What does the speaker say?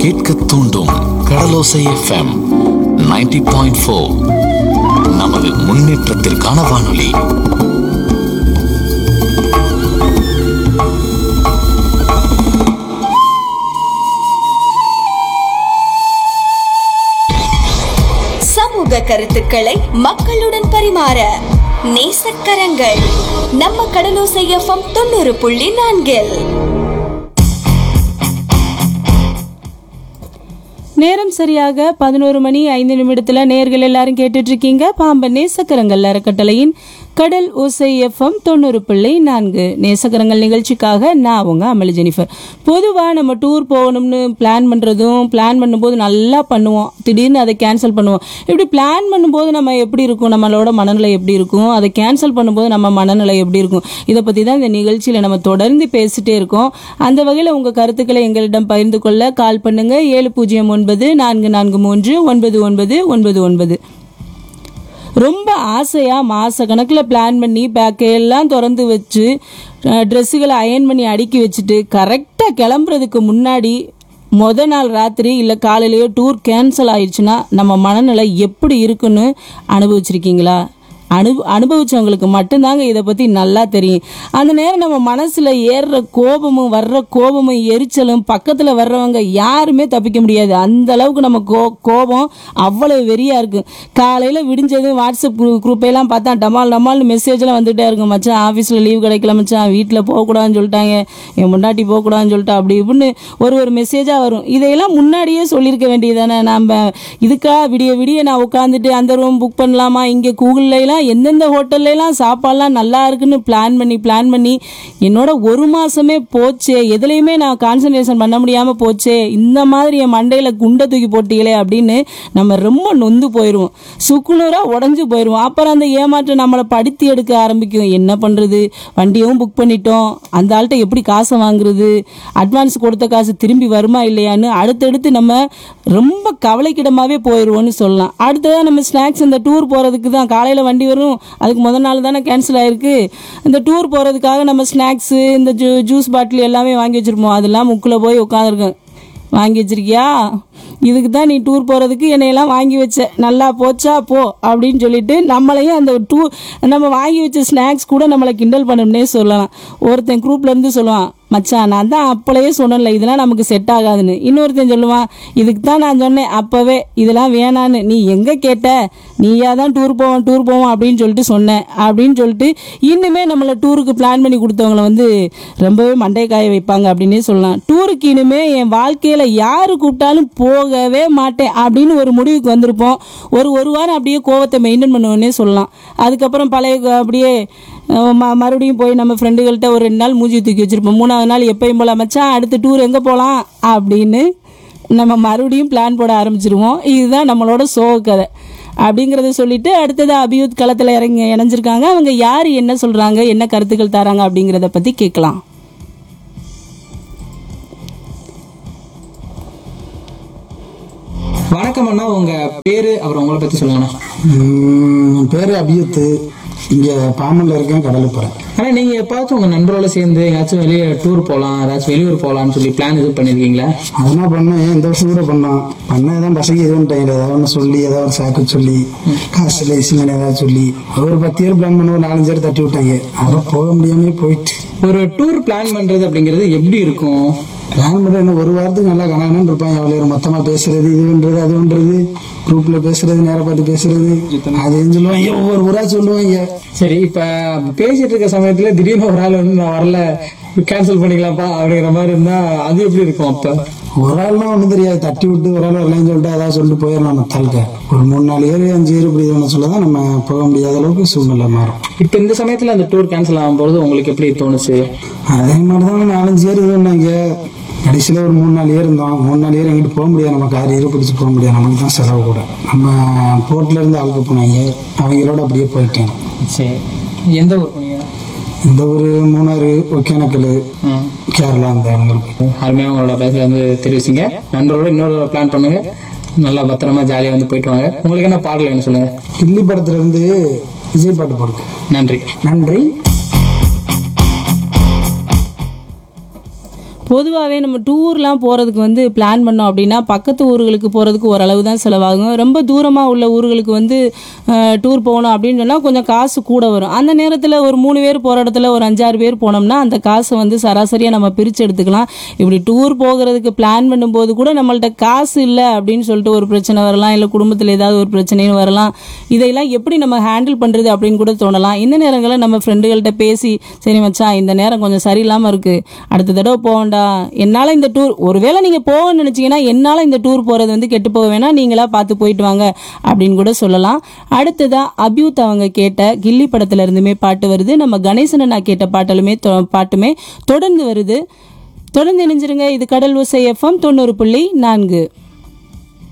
கேட்க தூண்டும் கடலோசை FM 90.4 point four நமது முன்னேற்றத்திற்கான வானொலி சமூக கருத்துக்களை மக்களுடன் பரிமாற நேசக்கரங்கள் நம்ம கடலோசை எஃப்எம் தொண்ணூறு புள்ளி நான்கில் நேரம் சரியாக பதினோரு மணி ஐந்து நிமிடத்துல நேர்கள் எல்லாரும் கேட்டுட்டு இருக்கீங்க பாம்பன் நேசக்கரங்கள் அறக்கட்டளையின் கடல் ஓசை எஃப்எம் தொண்ணூறு பிள்ளை நான்கு நேசக்கரங்கள் நிகழ்ச்சிக்காக நான் அவங்க அமளி ஜெனிஃபர் பொதுவாக நம்ம டூர் போகணும்னு பிளான் பண்ணுறதும் பிளான் பண்ணும்போது நல்லா பண்ணுவோம் திடீர்னு அதை கேன்சல் பண்ணுவோம் இப்படி பிளான் பண்ணும்போது நம்ம எப்படி இருக்கும் நம்மளோட மனநிலை எப்படி இருக்கும் அதை கேன்சல் பண்ணும்போது நம்ம மனநிலை எப்படி இருக்கும் இதை பற்றி தான் இந்த நிகழ்ச்சியில் நம்ம தொடர்ந்து பேசிட்டே இருக்கோம் அந்த வகையில் உங்கள் கருத்துக்களை எங்களிடம் பகிர்ந்து கொள்ள கால் பண்ணுங்க ஏழு பூஜ்ஜியம் ஒன்பது நான்கு நான்கு மூன்று ஒன்பது ஒன்பது ஒன்பது ஒன்பது ரொம்ப ஆசையாக மாத கணக்கில் பிளான் பண்ணி பேக்கை எல்லாம் திறந்து வச்சு ட்ரெஸ்ஸுகளை அயன் பண்ணி அடுக்கி வச்சுட்டு கரெக்டாக கிளம்புறதுக்கு முன்னாடி முத நாள் ராத்திரி இல்லை காலையிலேயோ டூர் கேன்சல் ஆயிடுச்சுன்னா நம்ம மனநிலை எப்படி இருக்குன்னு அனுபவிச்சிருக்கீங்களா அனு அனுபவிச்சவங்களுக்கு மட்டும்தாங்க இதை பற்றி நல்லா தெரியும் அந்த நேரம் நம்ம மனசில் ஏறுற கோபமும் வர்ற கோபமும் எரிச்சலும் பக்கத்தில் வர்றவங்க யாருமே தப்பிக்க முடியாது அந்த அளவுக்கு நம்ம கோ கோபம் அவ்வளவு வெறியாக இருக்கும் காலையில் விடிஞ்சதும் வாட்ஸ்அப் குரூ குரூப்பெல்லாம் பார்த்தா டமால் டமால்னு மெசேஜ்லாம் வந்துகிட்டே இருக்கும் மச்சான் ஆஃபீஸில் லீவ் கிடைக்கல மச்சான் வீட்டில் போகக்கூடாதுன்னு சொல்லிட்டாங்க என் முன்னாடி போகக்கூடாதுன்னு சொல்லிட்டா அப்படி இப்படின்னு ஒரு ஒரு மெசேஜாக வரும் இதையெல்லாம் முன்னாடியே சொல்லியிருக்க வேண்டியதானே நம்ம இதுக்கா விடிய விடிய நான் உட்காந்துட்டு அந்த ரூம் புக் பண்ணலாமா இங்கே கூகுள்லாம் எந்தெந்த ஹோட்டல்லாம் சாப்பாடுலாம் நல்லா இருக்குன்னு பிளான் பண்ணி பிளான் பண்ணி என்னோட ஒரு மாசமே போச்சே எதுலையுமே நான் கான்சன்ட்ரேஷன் பண்ண முடியாமல் போச்சே இந்த மாதிரி என் மண்டையில் குண்டை தூக்கி போட்டீங்களே அப்படின்னு நம்ம ரொம்ப நொந்து போயிடுவோம் சுக்குநூறாக உடஞ்சி போயிடுவோம் அப்புறம் அந்த ஏமாற்றம் நம்மளை படுத்தி எடுக்க ஆரம்பிக்கும் என்ன பண்ணுறது வண்டியும் புக் பண்ணிட்டோம் அந்த ஆள்கிட்ட எப்படி காசை வாங்குறது அட்வான்ஸ் கொடுத்த காசு திரும்பி வருமா இல்லையான்னு அடுத்தடுத்து நம்ம ரொம்ப கவலைக்கிடமாவே போயிடுவோம்னு சொல்லலாம் அடுத்ததான் நம்ம ஸ்நாக்ஸ் இந்த டூர் போகிறதுக்கு தான் காலையில் வண்டி வரும் அதுக்கு முதல் நாள் தானே கேன்சல் ஆயிருக்கு இந்த டூர் போகிறதுக்காக நம்ம ஸ்நாக்ஸு இந்த ஜூ ஜூஸ் பாட்டில் எல்லாமே வாங்கி வச்சுருப்போம் அதெல்லாம் முக்கில் போய் உட்காந்துருக்கேன் வாங்கி வச்சிருக்கியா இதுக்கு தான் நீ டூர் போகிறதுக்கு என்னையெல்லாம் வாங்கி வச்ச நல்லா போச்சா போ அப்படின்னு சொல்லிட்டு நம்மளையும் அந்த டூர் நம்ம வாங்கி வச்ச ஸ்நாக்ஸ் கூட நம்மளை கிண்டல் பண்ணணும்னே சொல்லலாம் ஒருத்தன் குரூப்ல இருந்து சொல்லுவான் மச்சான் நான் தான் அப்பளையே சொன்னேன்ல இதெல்லாம் நமக்கு செட் ஆகாதுன்னு இன்னொருத்தன் சொல்லுவான் இதுக்கு தான் நான் சொன்னேன் அப்போவே இதெல்லாம் வேணான்னு நீ எங்கே கேட்ட நீயா தான் டூர் போவோம் டூர் போவோம் அப்படின்னு சொல்லிட்டு சொன்னேன் அப்படின்னு சொல்லிட்டு இன்னுமே நம்மளை டூருக்கு பிளான் பண்ணி கொடுத்தவங்கள வந்து ரொம்பவே மண்டை காய வைப்பாங்க அப்படின்னே சொல்லலாம் டூருக்கு இனிமே என் வாழ்க்கையில் யாரு கூப்பிட்டாலும் போகவே மாட்டேன் அப்படின்னு ஒரு முடிவுக்கு வந்திருப்போம் ஒரு ஒரு வாரம் அப்படியே கோவத்தை மெயின்டைன் பண்ணுவோன்னே சொல்லலாம் அதுக்கப்புறம் பழைய அப்படியே அஹ் ம மறுபடியும் போய் நம்ம ஃப்ரெண்டுகள்கிட்ட ஒரு ரெண்டு நாள் மூஞ்சி தூக்கி வச்சிருப்போம் மூணாவது நாள் எப்பயும் போல மச்சான் அடுத்த டூர் எங்கே போகலாம் அப்படின்னு நம்ம மறுபடியும் பிளான் போட ஆரம்பிச்சிருவோம் இதுதான் நம்மளோட சோக கதை அப்படிங்கிறத சொல்லிட்டு அடுத்தது அபியூத் களத்தில் இறங்கி இணைஞ்சிருக்காங்க அவங்க யார் என்ன சொல்கிறாங்க என்ன கருத்துக்கள் தராங்க அப்படிங்கிறத பற்றி கேட்கலாம் வணக்கம் அண்ணா உங்க பேரு அப்புறம் உங்களை பத்தி சொல்லுங்கண்ணா உம், என் பேரு அபியத்து இங்க பாம்பன்ல இருக்கேன் கடலுக்கு போறேன் ஆனா நீங்க எப்பாச்சும் உங்க நண்பரோட சேர்ந்து எங்கேயாச்சும் வெளியே டூர் போலாம் ஏதாச்சும் வெளியூர் போலாம்னு சொல்லி பிளான் எதுவும் பண்ணிருக்கீங்களா அதெல்லாம் பண்ணேன் இந்த வருஷம் கூட பண்ணோம் பண்ணதான் பசங்க இது பண்ணிட்டாங்க ஏதாவது ஒன்று சொல்லி ஏதாவது ஒரு சாக்கு சொல்லி காசு இல்லை இசிங்கன்னு ஏதாவது சொல்லி ஒரு பத்து பேர் பிளான் பண்ண ஒரு நாலஞ்சு பேர் தட்டி விட்டாங்க அப்புறம் போக முடியாமலே போயிட்டு ஒரு டூர் பிளான் பண்றது அப்படிங்கிறது எப்படி இருக்கும் பிளான் பண்ண என்ன ஒரு வாரத்துக்கு நல்லா கணக்கணும் இருப்பாங்க அவ்வளோ மொத்தமா பேசுறது இது பண்றது அது பண்றது குரூப்ல பேசுறது நேர பார்த்து பேசுறது அது சொல்லுவாங்க ஒவ்வொரு ஊரா சொல்லுவாங்க சரி இப்ப பேசிட்டு இருக்க சமயத்துல திடீர்னு ஒரு ஆள் வந்து நான் வரல கேன்சல் பண்ணிக்கலாம்ப்பா அப்படிங்கிற மாதிரி இருந்தா அது எப்படி இருக்கும் அப்ப ஒரு ஆள்லாம் ஒண்ணும் தெரியாது தட்டி விட்டு ஒரு ஆள் வரலன்னு சொல்லிட்டு அதான் சொல்லிட்டு போயிடலாம் மத்தாளுக்க ஒரு மூணு நாலு ஏழு அஞ்சு ஏழு இப்படி இதுன்னு சொல்லதான் நம்ம போக முடியாத அளவுக்கு சூழ்நிலை மாறும் இப்ப இந்த சமயத்துல அந்த டூர் கேன்சல் ஆகும்போது உங்களுக்கு எப்படி தோணுச்சு அதே மாதிரிதான் நாலஞ்சு பேர் இது பண்ணாங்க கடைசியில் ஒரு மூணு நாலு ஏர் இருந்தோம் மூணு நாலு ஏர் எங்கிட்டு போக முடியாது நம்ம கார் ஏறு பிடிச்சி போக முடியாது நமக்கு தான் செலவு கூட நம்ம போர்ட்ல இருந்து ஆளுக்கு போனாங்க அவங்களோட அப்படியே போயிட்டேன் சரி எந்த ஊர் போனீங்க இந்த ஒரு மூணாறு ஒகேனக்கல் ம். கேரளா அந்த இடங்களுக்கு அருமையாக உங்களோட பேசல வந்து தெரிவிச்சிங்க நண்பரோட இன்னொரு பிளான் பண்ணுங்க நல்லா பத்திரமா ஜாலியா வந்து போயிட்டு வாங்க உங்களுக்கு என்ன பாடல் வேணும் சொல்லுங்க கில்லி படத்துல இருந்து விஜய் பாட்டு போடுங்க நன்றி நன்றி பொதுவாகவே நம்ம டூர்லாம் போகிறதுக்கு வந்து பிளான் பண்ணோம் அப்படின்னா பக்கத்து ஊர்களுக்கு போகிறதுக்கு ஓரளவு தான் செலவாகும் ரொம்ப தூரமாக உள்ள ஊர்களுக்கு வந்து டூர் போகணும் அப்படின்னு சொன்னால் கொஞ்சம் காசு கூட வரும் அந்த நேரத்தில் ஒரு மூணு பேர் போகிற இடத்துல ஒரு அஞ்சாறு பேர் போனோம்னா அந்த காசை வந்து சராசரியாக நம்ம பிரித்து எடுத்துக்கலாம் இப்படி டூர் போகிறதுக்கு பிளான் பண்ணும்போது கூட நம்மள்ட்ட காசு இல்லை அப்படின்னு சொல்லிட்டு ஒரு பிரச்சனை வரலாம் இல்லை குடும்பத்தில் ஏதாவது ஒரு பிரச்சனையும் வரலாம் இதையெல்லாம் எப்படி நம்ம ஹேண்டில் பண்ணுறது அப்படின்னு கூட தோணலாம் இந்த நேரங்களில் நம்ம ஃப்ரெண்டுகள்கிட்ட பேசி சரி மச்சான் இந்த நேரம் கொஞ்சம் சரியில்லாமல் இருக்குது அடுத்த தடவை போகண்டா என்னால் இந்த டூர் ஒருவேளை நீங்கள் போகணும்னு நினச்சிங்கன்னா என்னால் இந்த டூர் போகிறது வந்து கெட்டு போக வேணாம் நீங்களா பார்த்து போயிட்டு வாங்க அப்படின்னு கூட சொல்லலாம் அடுத்ததா அபியூத் அவங்க கேட்ட கில்லி படத்துல இருந்துமே பாட்டு வருது நம்ம கணேசன் அண்ணா கேட்ட பாட்டலுமே தொ- பாட்டுமே தொடர்ந்து வருது தொடர்ந்து இணைஞ்சிருங்க இது கடல் ஓசை எஃப்எம் தொண்ணூறு புள்ளி நான்கு